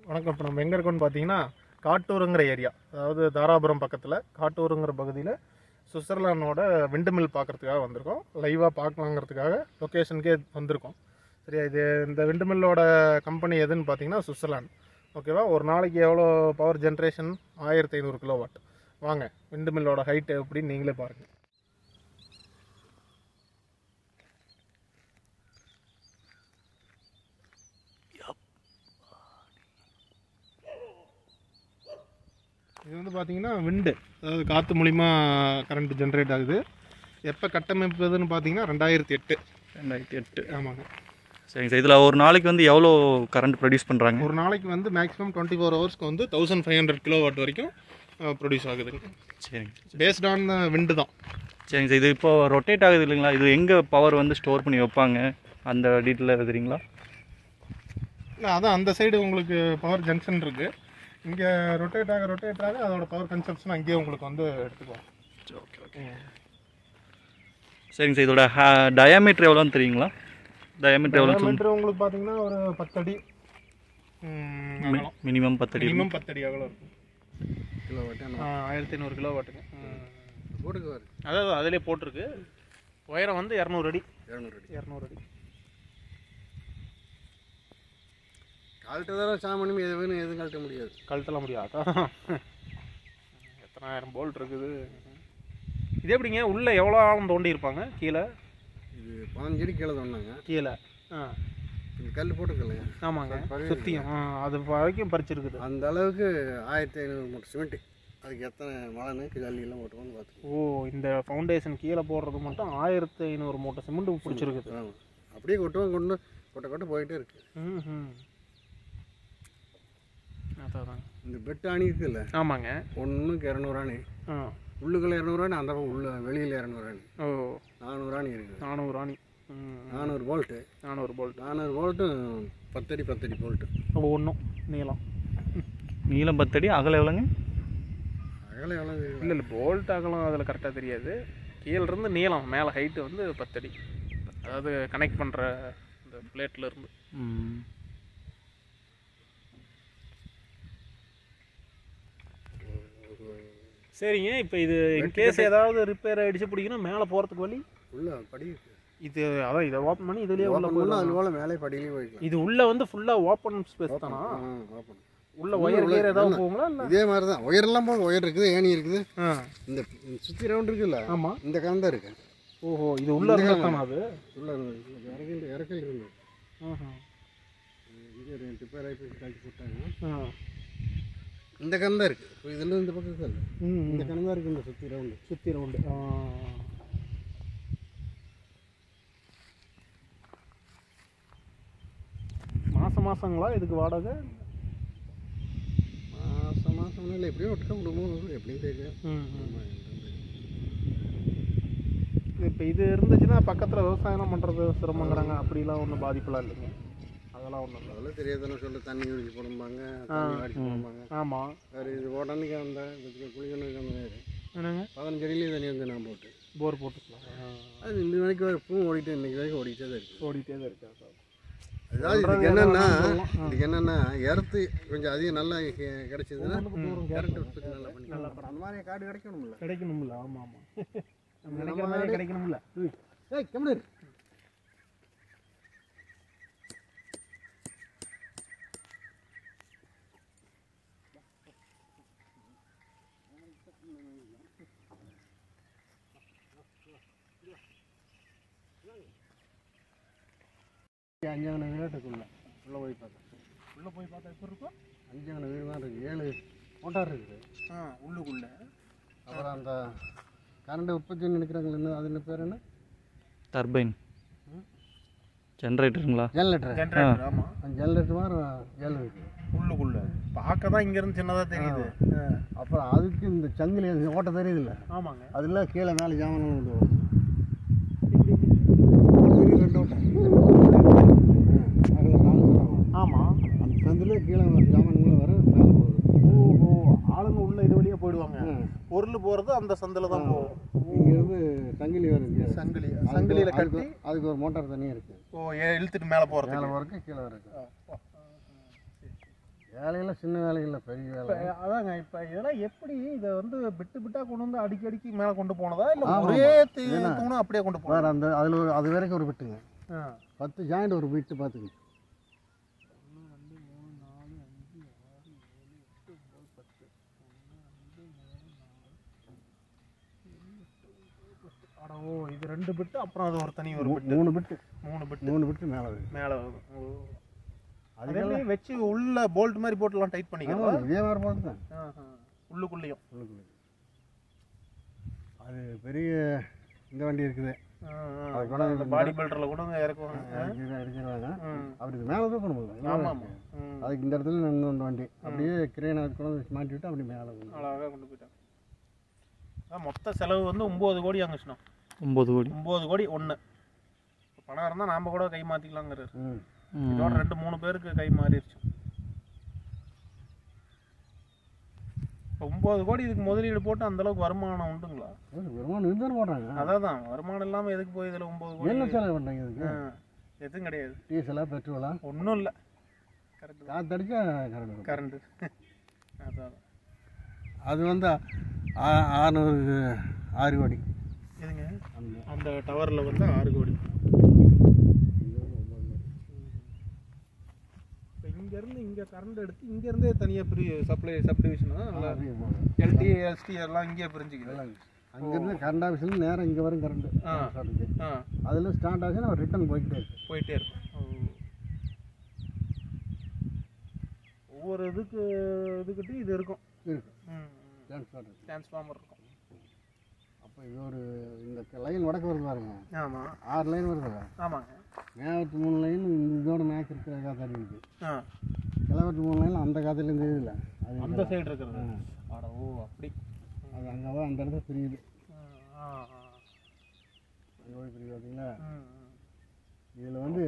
வணக்கம் இப்போ நம்ம எங்கே இருக்கோம்னு பார்த்தீங்கன்னா காட்டூருங்கிற ஏரியா அதாவது தாராபுரம் பக்கத்தில் காட்டூருங்கிற பகுதியில் சுவிட்சர்லாண்டோட விண்டு மில் பார்க்குறதுக்காக வந்திருக்கோம் லைவாக பார்க்கலாங்கிறதுக்காக லொக்கேஷனுக்கே வந்திருக்கோம் சரியா இது இந்த விண்டு மில்லோட கம்பெனி எதுன்னு பார்த்தீங்கன்னா சுவிட்சர்லாந்து ஓகேவா ஒரு நாளைக்கு எவ்வளோ பவர் ஜென்ரேஷன் ஆயிரத்தி ஐநூறு கிலோ வாட் வாங்க விண்டு மில்லோட ஹைட் எப்படின்னு நீங்களே பாருங்கள் இது வந்து பார்த்தீங்கன்னா விண்டு அதாவது காற்று மூலிமா கரண்ட் ஜென்ரேட் ஆகுது எப்போ கட்டமைப்பதுன்னு பார்த்தீங்கன்னா ரெண்டாயிரத்தி எட்டு ரெண்டாயிரத்தி எட்டு ஆமாங்க சரிங்க சார் இதில் ஒரு நாளைக்கு வந்து எவ்வளோ கரண்ட் ப்ரொடியூஸ் பண்ணுறாங்க ஒரு நாளைக்கு வந்து மேக்ஸிமம் டுவெண்ட்டி ஃபோர் ஹவர்ஸ்க்கு வந்து thousand five hundred kilowatt வரைக்கும் ப்ரொடியூஸ் ஆகுதுங்க சரிங்க பேஸ்ட் ஆன் விண்டு தான் சரிங்க சார் இது இப்போ ரொட்டேட் ஆகுது இல்லைங்களா இது எங்கே பவர் வந்து ஸ்டோர் பண்ணி வைப்பாங்க அந்த டீட்டெயில் எழுதுறீங்களா இல்லை அதான் அந்த சைடு உங்களுக்கு பவர் ஜங்ஷன் இருக்குது இங்கே ரொட்டேட் ஆக ரொட்டேட் ஆக அதோட பவர் கன்சப்ஷன் அங்கேயே உங்களுக்கு வந்து எடுத்துக்குவோம் ஓகே ஓகே சரிங்க சார் இதோட டயாமீட்டர் எவ்வளோன்னு தெரியுங்களா டயாமீட்டர் எவ்வளோ மீட்டர் உங்களுக்கு பார்த்தீங்கன்னா ஒரு பத்தடி ம், அகலம் மினிமம் பத்தடி மினிமம் பத்தடி அகலம் இருக்கும் கிலோ வாட்டு ஆயிரத்தி ஐநூறு கிலோ வாட்டுங்க போட்டுக்கு வரு அதாவது அதிலே போட்டிருக்கு உயரம் வந்து இரநூறு அடி இரநூறு அடி இரநூறு அடி கழட்டு தடவை சாமானியம் எது வேணும் எதுவும் கழட்ட முடியாது கழட்டலாம் முடியாதா எத்தனாயிரம் போல்ட் இருக்குது இது எப்படிங்க உள்ளே எவ்வளோ ஆழம் தோண்டி இருப்பாங்க கீழே இது பதினஞ்சு அடி கீழே தோணுங்க கீழே ஆ இது கல் போட்டுருக்கலைங்க ஆமாங்க பழைய சுத்தியும் ஆ அது வரைக்கும் பறிச்சிருக்குது அந்த அளவுக்கு ஆயிரத்தி ஐநூறு மூட்டை சிமெண்ட்டு அதுக்கு எத்தனை மழைன்னு ஜல்லியெல்லாம் போட்டுக்கோன்னு பார்த்து ஓ இந்த ஃபவுண்டேஷன் கீழே போடுறது மட்டும் ஆயிரத்தி ஐநூறு மூட்டை சிமெண்ட் பிடிச்சிருக்குது ஆமாம் அப்படியே கொட்டுவோம் கொண்டு கொட்ட கொட்ட போயிட்டே இருக்கு ம் ம் அதான் இந்த பெட்டு அணி இருக்குல்ல ஆமாங்க ஒன்றுக்கு இரநூறு அணி ஆ உள்ளுக்குள்ள இரநூறு அணி அந்த பக்கம் உள்ள வெளியில் இரநூறு அணி ஓ நானூறு அணி இருக்குது நானூறு ஆணி ம் நானூறு போல்ட்டு நானூறு போல்ட் நானூறு போல்ட்டு பத்தடி பத்தடி போல்ட்டு ஒன்றும் நீளம் நீளம் பத்தடி அகலம் எவ்வளோங்க அகலம் எவ்வளோ இல்லை இல்லை போல்ட் அகலம் அதில் கரெக்டாக தெரியாது கீழ இருந்து நீளம் மேலே ஹைட்டு வந்து பத்தடி அதாவது கனெக்ட் பண்ணுற இந்த பிளேட்ல இருந்து ம் சரிங்க இப்போ இது இன்கேஸ் ஏதாவது ரிப்பேர் ஆகிடுச்சு பிடிக்கணும் மேலே போகிறதுக்கு வழி உள்ள படி இருக்கு இது அதான் இதை ஓப்பன் பண்ணி இதுலேயே உள்ள ஓப்பன் பண்ணால் போயிடலாம் அது போல் மேலே படியிலையும் போய்க்கலாம் இது உள்ள வந்து ஃபுல்லாக ஓப்பன் ஸ்பேஸ் தானா ஆ ஓப்பன் உள்ள ஒயர் உள்ள- கீர் ஏதாவது உள்ள- போகுங்களா இல்லை இதே மாதிரி தான் ஒயர்லாம் போகும் ஒயர் இருக்குது ஏணி இருக்குது ஆ இந்த சுற்றி ரவுண்ட் இருக்குல்ல ஆமாம் இந்த கணம் தான் இருக்கு ஓஹோ இது உள்ள இந்த இருந்தா தானா அது உள்ள இருந்தது இறக்கல் இறக்கல் இருந்தது ஆஹா. இங்கே ரெண்டு பேர் ஆகி கழிச்சு போட்டாங்க ஆ இந்த கணம் தான் இருக்குது இப்போ இதில் இந்த பக்கம் இல்லை ம் இந்த கணம் தான் இருக்குது இந்த சுற்றி ரவுண்டு சுற்றி ரவுண்டு ஆ மாதம் மாதங்களா இதுக்கு வாடகை மாதம் மாதம் இல்லை எப்படியும் ஒட்டுக்க விடுமோ எப்படியும் தெரியும் ம் இப்போ இது இருந்துச்சுன்னா பக்கத்தில் விவசாயம் பண்ணுறது சிரமங்கிறாங்க அப்படிலாம் ஒன்றும் பாதிப்புலாம் இல்லைங்க அதெல்லாம் ஒன்றும் இல்லை அதெல்லாம் தெரியாதானே சொல்லி தண்ணி குடிச்சு போடும்பாங்க தண்ணி அடிச்சு போடும்பாங்க ஆமாம் வேறு இது உடனே அந்த குளிக்கணுக்கு அந்த மாதிரி என்னங்க பதினஞ்சு அடியிலே தண்ணி வந்து நான் போட்டு போர் போட்டுக்கலாம் ஆ. அது இந்த மணிக்கு வரை இப்பவும் ஓடிட்டு இன்னைக்கு வரைக்கும் ஓடிட்டே தான் இருக்குது ஓடிட்டே தான் இருக்கா சார் அதாவது இதுக்கு என்னன்னா இதுக்கு என்னன்னா எர்த்து கொஞ்சம் அதிகம் நல்லா கி- கிடைச்சதுன்னா கரண்ட் உற்பத்தி நல்லா பண்ணிக்கலாம் அந்த மாதிரி காடு கிடைக்கணும்ல கிடைக்கணும்ல ஆமாம் ஆமாம் நம்ம நினைக்கிற மாதிரி கிடைக்கணும்ல ஏய் கம்முனு அஞ்சாங்கன வீடு இருக்குல்ல உள்ளே போய் பார்த்தேன் உள்ளே போய் பார்த்தா எப்படி இருக்கும் அஞ்சாங்கன வீடு தான் இருக்குது ஏழு மோட்டார் இருக்குது ஆ உள்ளுக்குள்ளே அப்புறம் அந்த கரண்ட் உற்பத்தி நினைக்கிறாங்களே என்ன அது என்ன பேர் என்ன டர்பைன் ஜென்ரேட்டருங்களா ஜெனரேட்டர் ஜென்ரேட்டர் ஆமாம் அந்த ஜெனரேட்டர் மாதிரி ஏழு இருக்குது உள்ளுக்குள்ளே பார்க்க தான் இங்கேருந்து சின்னதாக தெரியுது அப்புறம் அதுக்கு இந்த சங்கிலி அந்த ஓட்ட தெரியுது இல்லை ஆமாங்க அதில் கீழே மேலே ஜாமான் கொண்டு வரும் ரெண்டு ஓட்டை அதில் நாலு ஆமாம் அந்த சந்தில் கீழே ஜாமான்களை வர மேலே போகுது ஓஹோ ஆளுங்க உள்ள இது வழியாக போயிடுவாங்க பொருள் போகிறது அந்த சந்தில் தான் போகும் இங்கேருந்து சங்கிலி வருது சங்கிலி அதுக்கு- சங்கிலியில் அதுக்கு கட்டி அதுக்கு ஒரு மோட்டார் தனியாக இருக்குது ஓ ஏ- இழுத்துட்டு மேலே போகிறது மேலே வரைக்கும் கீழே வரைக்கும் வேலையெல்லாம் சின்ன வேலைகள் பெரிய வேலை இப்ப அதாங்க இப்போ இதெல்லாம் எப்படி இதை வந்து பிட்டு பிட்டா கொண்டு வந்து அடிக்கி அடிக்கி மேலே கொண்டு போனதா இல்லை ஆமா, ஒரே ஆமா. தீ- ஏன்னா- தூணும் அப்படியே கொண்டு வேறு போனதா அந்த அதில் ஒரு அது வரைக்கும் ஒரு பிட்டுங்க ஆ. பத்து ஜாயிண்ட் ஒரு பிட்டு பார்த்துங்க அட ஓ இது ரெண்டு பிட்டு அப்புறம் அது ஒரு தனி ஒரு மூ- பிட்டு மூணு பிட்டு மூணு பிட்டு மூணு பிட்டு மேலே வருது மேலே வரும் ஓ அதே அதுக்கெல்லாம் மாதிரி வச்சு உள்ள போல்ட் மாதிரி போட்டுலாம் டைட் பண்ணிக்கலாம் ஆமாம், இதே மாதிரி போட்டு தான் ஆஹா. உள்ளுக்குள்ளேயும் உள்ளுக்குள்ள. அது பெரிய இந்த வண்டி இருக்குது அது கூட அந்த பாடி பில்டரில் கூட இறக்குவாங்க இறக்கி- இறக்கிடுவாங்க ம். அப்படி இது மேலே தான் கொண்டு போகுது ஆமாம் ஆமாம் ம் அதுக்கு இந்த இடத்துல நின்று ஒன்று வண்டி அப்படியே கிரேனை கொண்டு வந்து மாட்டி விட்டு அப்படி மேலே வந்து அழகாக கொண்டு போயிட்டாங்க அதான் மொத்த செலவு வந்து ஒம்பது கோடி அங்குச்சுனா ஒம்பது கோடி ஒம்பது கோடி ஒன்று பணம் இருந்தால் நாம் கூட கை மாற்றிக்கலாங்கிறாரு ம் ம். இதோட ரெண்டு மூணு பேருக்கு கை மாறிடுச்சு இப்போ ஒம்பது கோடி இதுக்கு முதலீடு போட்டு அந்த அளவுக்கு வருமானம் உண்டுங்களா ஒரு வருமானம் இருந்தாலும் போடுறாங்க அதான் தான் வருமானம் இல்லாமல் எதுக்கு போய் இதில் ஒம்பது கோடி என்ன செலவு பண்ணுறாங்க இதுக்கு ஆ, எதுவும் கிடையாது டீசலா பெட்ரோலா ஒன்றும் இல்லை கரெக்டு காற்றடிச்சா கரண்ட் கரண்ட்டு அதான் அது வந்து ஆ- ஆறுநூறு ஆறு கோடி எதுங்க அந்த அந்த டவரில் வந்து ஆறு கோடி இப்போ இங்கேருந்து இங்கே கரண்ட் எடுத்து இங்கேருந்தே தனியாக பிரி சப்ளை சப்டிவிஷனா நல்லா எல்டி எஸ்டி எல்லாம் இங்கேயே பிரிஞ்சுக்குது அங்கேருந்து கரண்ட் ஆஃபீஸ்லேருந்து நேரம் இங்கே வரும் கரண்ட்டு ஆ. ஆ அதில் ஸ்டார்ட் ஆச்சுன்னா அவர் ரிட்டர்ன் போய்கிட்டே இருக்கு போயிட்டே இருக்கும் ஓ. ஒவ்வொரு இதுக்கு இதுக்கிட்டையும் இது இருக்கும் இருக்கு ம் டிரான்ஸ்பார்ட் டிரான்ஸ்ஃபார்மர் இருக்கும் அப்போ இது ஒரு இந்த லைன் வடக்கு வருது பாருங்க ஆமாம் ஆறு லைன் வருது ஆமாங்க மேவத்து மூணு லைன் இதோட மேக் இருக்கிற காத்தாடி இருக்குது ஆ கிழவத்து மூணு லைன் அந்த காத்துல இருந்து இதில் அது அந்த சைடு இருக்கிறது அட ஓ அப்படி அது அங்கே தான் அந்த இடத்துல பிரியுது ஆ ஆ ஆ. அங்கே போய் பிரியுது பார்த்தீங்களா ம் ம். இதில் வந்து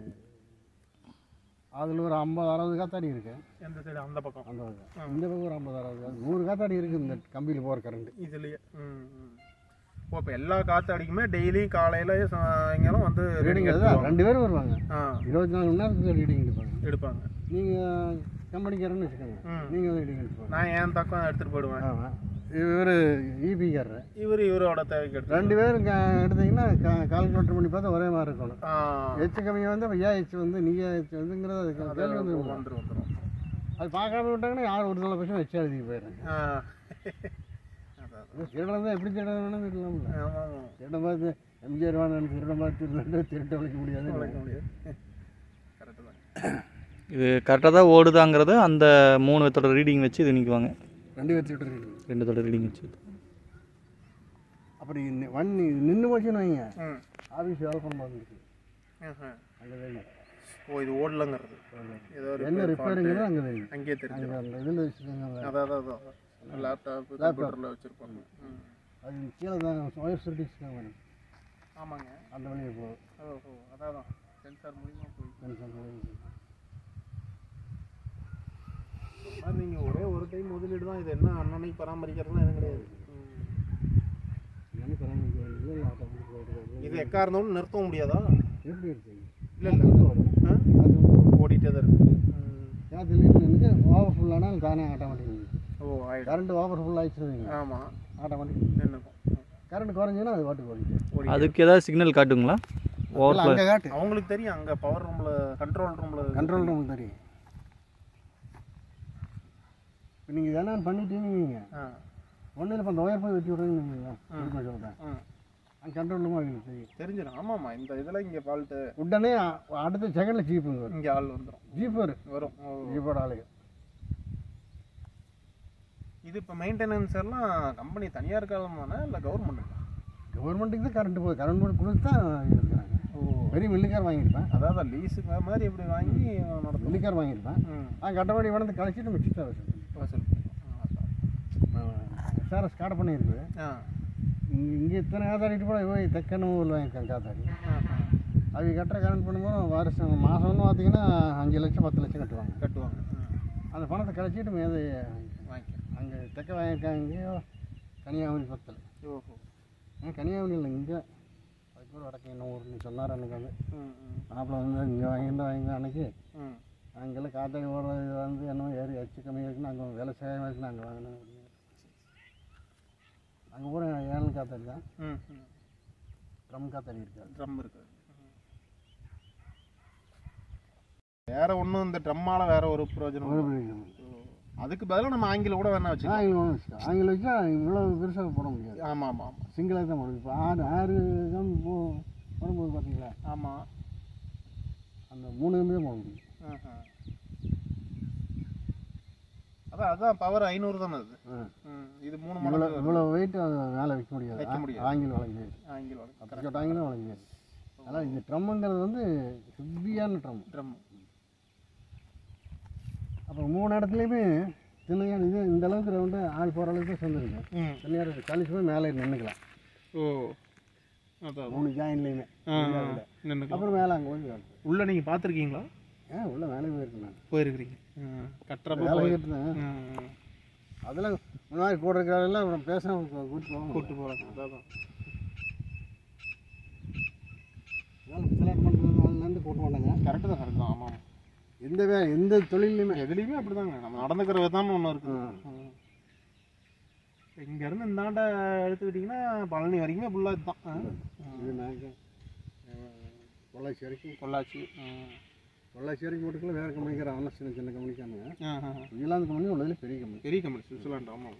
அதில் ஒரு ஐம்பது அறுபது காத்தாடி இருக்கு எந்த சைடு அந்த பக்கம் அந்த பக்கம் இந்த பக்கம் ஒரு ஐம்பது அறுபது நூறு காத்தாடி இருக்குது இந்த கம்பியில் போகிற கரண்ட் இதுலயே ம் ம் ஓ இப்போ எல்லா காற்று அடிக்குமே டெய்லியும் காலையில் சாயங்காலம் வந்து ரீடிங் ரீடிங் அதுதான் ரெண்டு பேரும் வருவாங்க ஆ இருபத்தி நாலு மணி நேரத்துக்கு ரீடிங் எடுப்பாங்க எடுப்பாங்க நீங்கள் கம்பெனிக்காரன்னு வச்சுக்கோங்க ம். நீங்கள் ரீடிங் எடுப்பாங்க நான் என் பக்கம் எடுத்துகிட்டு போயிடுவேன் ஆமாம் இவர் இபிக்காரர் இவர் இவரோட தேவைக்கு எடுத்து ரெண்டு பேரும் க- எடுத்தீங்கன்னா கால்குலேட்டர் பண்ணி பார்த்தா ஒரே மாதிரி இருக்கணும் ஆ எச்சு கம்மி வந்து அப்போ ஏன் எச்சு வந்து நீ ஏன் எச்சு வந்துங்கிறது அதுக்கு கேள்வி வந்து வந்துடும் வந்துடும் அது பார்க்காம விட்டாங்கன்னா யார் ஒரு சில பட்சம் வச்சு எழுதி போயிடுறாங்க ஆ அதான் இது திருடன் தான் எப்படி திருடன் வேணும் இருக்கலாம்ல ஆமாம் ஆமாம் திருடன் பார்த்து எம்ஜிஆர் வேணும் திருடன் பார்த்து திருடன் திருட்ட வளைக்க முடியாது உழைக்க முடியாது கரெக்டு தான் இது கரெக்டாக தான் ஓடுதாங்கிறத அந்த மூணு வித்தோட ரீடிங் வச்சு இது நிற்குவாங்க ரெண்டு வச்சு விட்டுருக்கீங்க ரெண்டுத்தோட ரீடிங் வச்சு அப்படி நி- வண்டி நின்று போச்சுன்னு வைங்க ம் ஆஃபீஸ் வேலை பண்ண மாதிரி ஆஹா. அங்கே தெரியும் ஓ இது ஓடலங்கிறது ஏதோ ஒரு என்ன repair ரிப்பேருங்கிறது அங்கே தெரியும் அங்கேயே தெரிஞ்சு அங்கே அந்த இதில் வச்சுருக்காங்க அதான் அதான் அதான் லேப்டாப் கம்ப்யூட்டரில் வச்சுருப்பாங்க ம் அது கீழே தான் ஒயர் சுருட்டிச்சுக்காங்க ஆமாங்க அந்த வழியை போகும் ஓஹோ அதான் தான் சென்சார் மூலியமாக போய் பென்ஷன் வழியை மாதிரி நீங்கள் ஒரே ஒரு டைம் முதலீடு தான் இது என்ன அன்னன்னைக்கு பராமரிக்கிறதுலாம் எதுவும் கிடையாது ம். என்ன பராமரிக்க வேண்டியது இல்லை ஆட்டோமேட்டிக் போயிட்டு இது எக்கா இருந்தாலும் நிறுத்தவும் முடியாதா எப்படி இருக்குங்க இல்லை இல்லை ஆ அது ஓடிட்டே தான் இருக்கு ம். காற்றுலேயும் நின்று ஓவர் ஃபுல்லானால் தானே ஆட்டோமேட்டிக் ஓ ஆயிடும் கரண்ட் ஓவர் ஃபுல் ஆயிடுச்சு வைங்க ஆமாம் ஆட்டோமேட்டிக் நின்றுக்கும் கரண்ட் குறைஞ்சுன்னா அது பாட்டுக்கு ஓடிச்சு ஓடி அதுக்கு ஏதாவது சிக்னல் காட்டுங்களா ஓவர் அங்கே காட்டு அவங்களுக்கு தெரியும் அங்கே பவர் ரூமில் கண்ட்ரோல் ரூமில் கண்ட்ரோல் ரூம் தெரியும் இப்போ நீங்கள் இதெல்லாம் பண்ணிட்டீங்க ஆ ஒன்றும் இப்போ அந்த ஒயர் போய் வச்சு விட்றீங்க திரும்ப சொல்கிறேன் ம் அந்த கண்ட்ரோல் ரூம் அவங்களுக்கு தெரியும் தெரிஞ்சிடும் ஆமாம்மா இந்த இதில் இங்கே ஃபால்ட்டு உடனே அ- அடுத்த செகண்டில் ஜீப்புங்க வரும் இங்கே ஆள் வந்துடும் ஜீப் வரும் வரும் ஓ. ஜீப்போட ஆளுங்க இது இப்போ மெயின்டெனன்ஸ் எல்லாம் கம்பெனி தனியார் காலமானா இல்லை கவர்மெண்ட் கவர்மெண்ட்டுக்கு தான் கரண்ட் போகுது கரண்ட் போய் கொடுத்து தான் இருக்கிறாங்க ஓ பெரிய மில்லுக்கார் வாங்கியிருப்பேன் அதாவது லீஸுக்கு மாதிரி இப்படி வாங்கி நடத்தும் மில்லுக்கார் வாங்கியிருப்பேன் ம் நான் கட்டப்படி வளர்ந்து கழிச்சிட்டு மிச்சத்தை வச்சுருக்கேன் வசூல் எஸ்ஆர்எஸ் காடை பண்ணியிருக்கு ஆ இங்கே இங்கே இத்தனை காத்தாடிட்டு கூட போய் தெக்கனூரில் வாங்கியிருக்கேன் காத்தாடி ஆ ஆ. அவங்க கட்டுற கரண்ட் பண்ணும்போது வருஷம் மாதம்னு பார்த்தீங்கன்னா அஞ்சு லட்சம் பத்து லட்சம் கட்டுவாங்க கட்டுவாங்க அந்த பணத்தை கழிச்சிட்டு மேலே வாங்கிக்க அங்கே தெக்க வாங்கியிருக்காங்க இங்கேயோ கன்னியாகுமரி பக்கத்தில் ஓஹோ ஏன் கன்னியாகுமரி இல்லை இங்கே அதுக்கு ஒரு வடக்கு என்ன ஊர்னு சொன்னார் அன்னைக்கு வந்து ம் ம் மாப்பிள்ள வந்து இங்கே வாங்கியிருந்தா வாங்கி அன்னைக்கு ம் அங்கெல்லாம் காத்தாடி ஓடுறது வந்து என்ன ஏறி எச்சு கம்மியாக இருக்குன்னு அங்கே விலை சேகமாக இருக்குன்னு அங்கே வாங்கினேன் அங்கே பூரா ஏழு காத்தாடி தான் ம் ட்ரம் காத்தாடி இருக்காது ட்ரம் இருக்கு வேற ஒன்றும் இந்த ட்ரம்மால வேற ஒரு பிரயோஜனம் இல்லை. அதுக்கு பதிலா நம்ம ஆங்கில கூட வேணா வச்சுக்கலாம் ஆங்கிலம் ஒன்று வச்சுக்கோ ஆங்கிலம் வச்சா இவ்வளோ பெருசாக போட முடியாது ஆமா ஆமா ஆமா சிங்கிளாக தான் போடுது இப்போ ஆறு ஆறு தான் போ போடும்போது பார்த்தீங்களா ஆமா அந்த மூணு கம்பி தான் போட முடியும் ஆஹா. அதான் அதான் பவர் ஐநூறு தானே அது ஆ. ம், இது மூணு இவ்வளோ மடங்கு இவ்வளோ வெயிட் அது மேலே வைக்க முடியாது வைக்க முடியாது. ஆங்கிலம் வளைஞ்சு ஆங்கில வழக்கு அப்படி ஆங்கிலம் வளைஞ்சு அதான் இது ட்ரம்முங்கிறது வந்து ஹெவியான ட்ரம் ட்ரம் அப்போ மூணு இடத்துலையுமே சின்னையான இது இந்த அளவுக்கு ரவுண்டு ஆள் போகிற அளவுக்கு தான் சேர்ந்துருக்கு ம் சின்னையான சாலிஸ் போய் மேலே நின்றுக்கலாம் ஓ அதான் மூணு ஜாயின்லேயுமே நின்றுக்கலாம் அப்புறம் மேலே அங்கே போய் காட்டு. உள்ள நீங்க பார்த்துருக்கீங்களா ஏ உள்ள வேலை போயிருக்கு நான் போயிருக்கிறீங்க ம், கட்டுறப்ப வேலை போய் கேட்டுதான் ம், அதெல்லாம் இந்த மாதிரி கூட இருக்கிறதெல்லாம் அப்புறம் பேசாமல் கூட்டு போவோம் கூட்டு போகலாம் அதான் செலக்ட் பண்ணுறதுனாலேருந்து கூட்ட மாட்டாங்க கரெக்டு தான் கரெக்ட் தான் ஆமாம் எந்த வே எந்த தொழிலையுமே எதுலேயுமே அப்படிதாங்க நம்ம நடந்துக்கிற விதம் ஒன்று இருக்குது இங்கேருந்து இந்தாண்ட எடுத்துக்கிட்டிங்கன்னா பழனி வரைக்குமே ஃபுல்லாக இதுதான் ஆ. இது நாங்கள் பொள்ளாச்சி வரைக்கும் பொள்ளாச்சி ம். பொள்ளாச்சி வரைக்கும் போட்டுக்கலாம் வேறு கம்பெனிக்கார அவெல்லாம் சின்ன சின்ன கம்பெனிக்கானுங்க ஆ, ஆ, ஆ. இங்கிலாந்து கம்பெனி உள்ளதுல பெரிய கம்பெனி பெரிய கம்பெனி சுவிட்சர்லாண்ட் ஆமாம்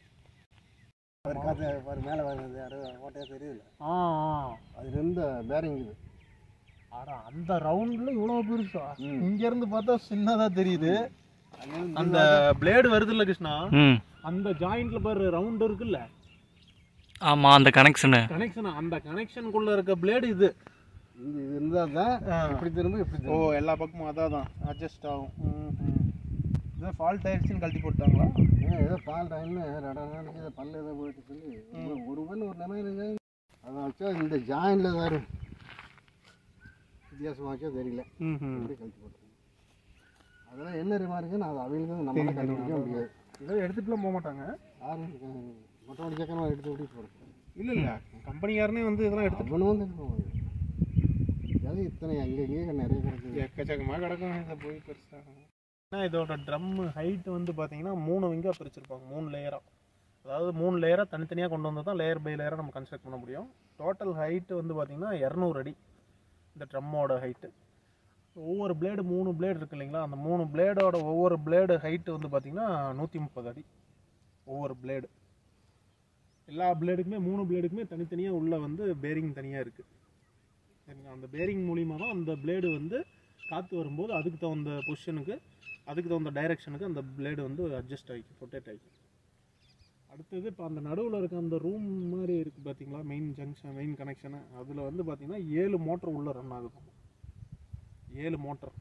அவர் காற்று பாரு மேலே வருது யாரோ ஓட்டையாக தெரியுதுல்ல ஆ ஆ அது இருந்த பேரிங் இது ஆடா அந்த ரவுண்டில் இவ்வளோ பெருசா ம். இங்கேருந்து பார்த்தா சின்னதாக தெரியுது அந்த பிளேடு வருது இல்லை கிருஷ்ணா ம் அந்த ஜாயிண்ட்ல பாரு ரவுண்ட் இருக்குல்ல ஆமாம் அந்த கனெக்ஷனு கனெக்ஷன் அந்த கனெக்ஷனுக்குள்ள இருக்க பிளேடு இது இது இது இருந்தால் தான் ஆ. இப்படி திரும்ப இப்படி ஓ திரும்ப எல்லா பக்கமும் அதான் தான் அட்ஜஸ்ட் ஆகும் இதான் ஃபால்ட் ஆயிடுச்சுன்னு கழட்டி போட்டாங்களா ஏன் ஏதோ பால் டைம்னு ரெண்டு நாளைக்கு ஏதோ பல்லு ஏதோ போயிட்டு சொல்லி ஒரு- ஒரு பல்லு ஒரு நிலைமையில அதை வச்சா இந்த ஜாயின்ல வேறு வித்தியாசமாச்சோ தெரியல ம் எப்படி கழிச்சு போட்டுருங்க அதெல்லாம் என்ன ரிமார்க்குன்னு அது அவங்களுக்கு நம்மளால கண்டுபிடிக்க முடியாது இதெல்லாம் எடுத்துட்டுலாம் போக மாட்டாங்க யாரும் மொட்டை மொழி சக்கரமாக எடுத்து விட்டு போகிறது இல்லை இல்லை கம்பெனிக்காரனே வந்து இதெல்லாம் எடுத்து அவனும் வந்து எடுத்து போவாங்க அது இத்தனை அங்கே இங்கே நிறைய கிடக்குது எக்கச்சக்கமாக கிடக்கும் இதை போய் பெருசாக ஏன்னா இதோட ட்ரம் ஹைட் வந்து பார்த்தீங்கன்னா மூணு விங்காக பிரிச்சிருப்பாங்க மூணு லேயராக அதாவது மூணு லேயராக தனித்தனியாக கொண்டு வந்தால் தான் லேயர் பை லேயராக நம்ம கன்ஸ்ட்ரக்ட் பண்ண முடியும் டோட்டல் ஹைட்டு வந்து பார்த்தீங்கன்னா இரநூறு அடி இந்த ட்ரம்மோட ஹைட்டு ஒவ்வொரு பிளேடு மூணு பிளேடு இருக்கு இல்லைங்களா அந்த மூணு பிளேடோட ஒவ்வொரு பிளேடு ஹைட்டு வந்து பார்த்தீங்கன்னா நூற்றி முப்பது அடி ஒவ்வொரு பிளேடு எல்லா பிளேடுக்குமே மூணு பிளேடுக்குமே தனித்தனியாக உள்ள வந்து பேரிங் தனியாக இருக்குது சரிங்களா அந்த பேரிங் மூலிமா தான் அந்த பிளேடு வந்து காற்று வரும்போது அதுக்கு தகுந்த பொசிஷனுக்கு அதுக்கு தகுந்த டைரெக்ஷனுக்கு அந்த பிளேடு வந்து அட்ஜஸ்ட் ஆகிக்கும் ரொட்டேட் ஆகிக்கும் அடுத்தது இப்போ அந்த நடுவில் இருக்க அந்த ரூம் மாதிரி இருக்குது பார்த்தீங்களா மெயின் ஜங்ஷன் மெயின் கனெக்ஷனு அதில் வந்து பார்த்தீங்கன்னா ஏழு மோட்டர் உள்ளே ரன் ஆகுது ஏழு மோட்டர்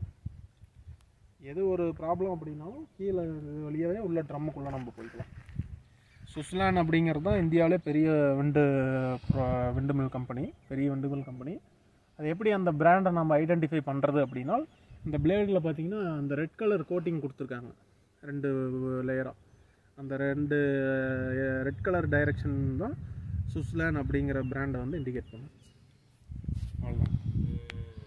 எது ஒரு ப்ராப்ளம் அப்படின்னாலும் கீழே இது வழியாகவே உள்ள ட்ரம்முக்குள்ளே நம்ம போய்க்கலாம் சுஸ்லான் அப்படிங்கிறது தான் இந்தியாவிலே பெரிய விண்டு விண்டு மில் கம்பெனி பெரிய விண்டு மில் கம்பெனி அது எப்படி அந்த பிராண்டை நம்ம ஐடென்டிஃபை பண்ணுறது அப்படின்னா இந்த பிளேடில் பார்த்தீங்கன்னா அந்த ரெட் கலர் கோட்டிங் கொடுத்துருக்காங்க ரெண்டு லேயராக அந்த ரெண்டு ரெட் கலர் டைரக்ஷன் தான் சுஸ்லான் அப்படிங்கிற பிராண்டை வந்து இண்டிகேட் பண்ணும் அவ்வளோதான்